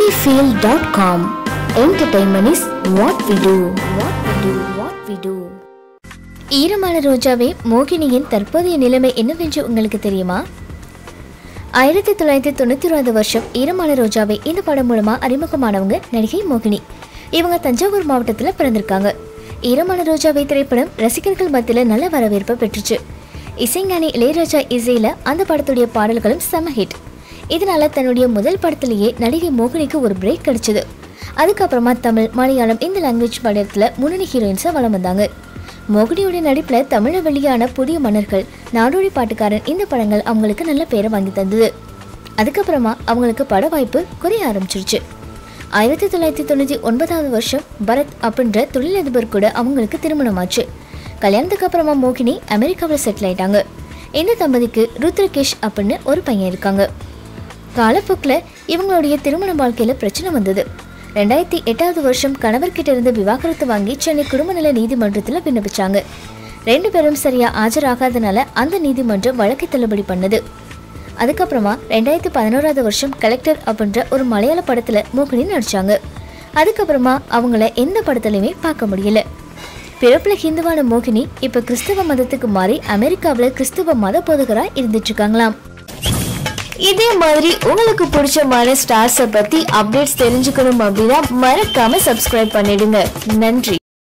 sunnyfield.com. Entertainment is what we do. What we do. What we do. ஈரமான ரோஜாவே மோகினியின் தற்போதைய நிலைமை என்னவென்று உங்களுக்கு தெரியுமா ஆயிரத்தி தொள்ளாயிரத்தி தொண்ணூத்தி ஒன்பது வருஷம் ஈரமான ரோஜாவை இந்த படம் மூலமா அறிமுகமானவங்க நடிகை மோகினி இவங்க தஞ்சாவூர் மாவட்டத்தில் பிறந்திருக்காங்க ஈரமான ரோஜாவை திரைப்படம் ரசிகர்கள் மத்தியில் நல்ல வரவேற்பை பெற்றுச்சு இசைஞானி இளையராஜா இசையில அந்த படத்துடைய பாடல்களும் செம ஹிட் இதனால தன்னுடைய முதல் படத்திலேயே நடிகை மோகினிக்கு ஒரு பிரேக் கிடைச்சது அதுக்கப்புறமா தமிழ் மலையாளம் இந்த லாங்குவேஜ் படத்துல முன்னணி ஹீரோயின்ஸாக வளம் வந்தாங்க மோகினியோட நடிப்பில் தமிழில் வெளியான புதிய மன்னர்கள் நாடோடி பாட்டுக்காரன் இந்த படங்கள் அவங்களுக்கு நல்ல பேரை வாங்கி தந்தது அதுக்கப்புறமா அவங்களுக்கு பட வாய்ப்பு குறைய ஆரம்பிச்சிருச்சு ஆயிரத்தி தொள்ளாயிரத்தி தொண்ணூற்றி ஒன்பதாவது வருஷம் பரத் அப்படின்ற தொழிலதிபர் கூட அவங்களுக்கு திருமணமாச்சு கல்யாணத்துக்கு அப்புறமா மோகினி அமெரிக்காவில் செட்டில் ஆயிட்டாங்க இந்த தம்பதிக்கு ருத்ரகேஷ் அப்படின்னு ஒரு பையன் இருக்காங்க காலப்போக்கில் இவங்களுடைய திருமண வாழ்க்கையில் பிரச்சனை வந்தது ரெண்டாயிரத்தி எட்டாவது வருஷம் கணவர்கிட்ட இருந்து விவாகரத்து வாங்கி சென்னை குடும்ப நல நீதிமன்றத்தில் விண்ணப்பிச்சாங்க ரெண்டு பேரும் சரியா ஆஜராகாதனால அந்த நீதிமன்றம் வழக்கை தள்ளுபடி பண்ணது அதுக்கப்புறமா ரெண்டாயிரத்தி பதினோராவது வருஷம் கலெக்டர் அப்படின்ற ஒரு மலையாள படத்தில் மோகினி நடிச்சாங்க அதுக்கப்புறமா அவங்கள எந்த படத்துலையுமே பார்க்க முடியல பிறப்புல ஹிந்துவான மோகினி இப்போ கிறிஸ்தவ மதத்துக்கு மாறி அமெரிக்காவில் கிறிஸ்தவ மத போதகரா இருந்துட்டு இருக்காங்களாம் இதே மாதிரி உங்களுக்கு பிடிச்சமான ஸ்டார்ஸை பத்தி அப்டேட்ஸ் தெரிஞ்சுக்கணும் அப்படின்னா மறக்காம சப்ஸ்கிரைப் பண்ணிடுங்க நன்றி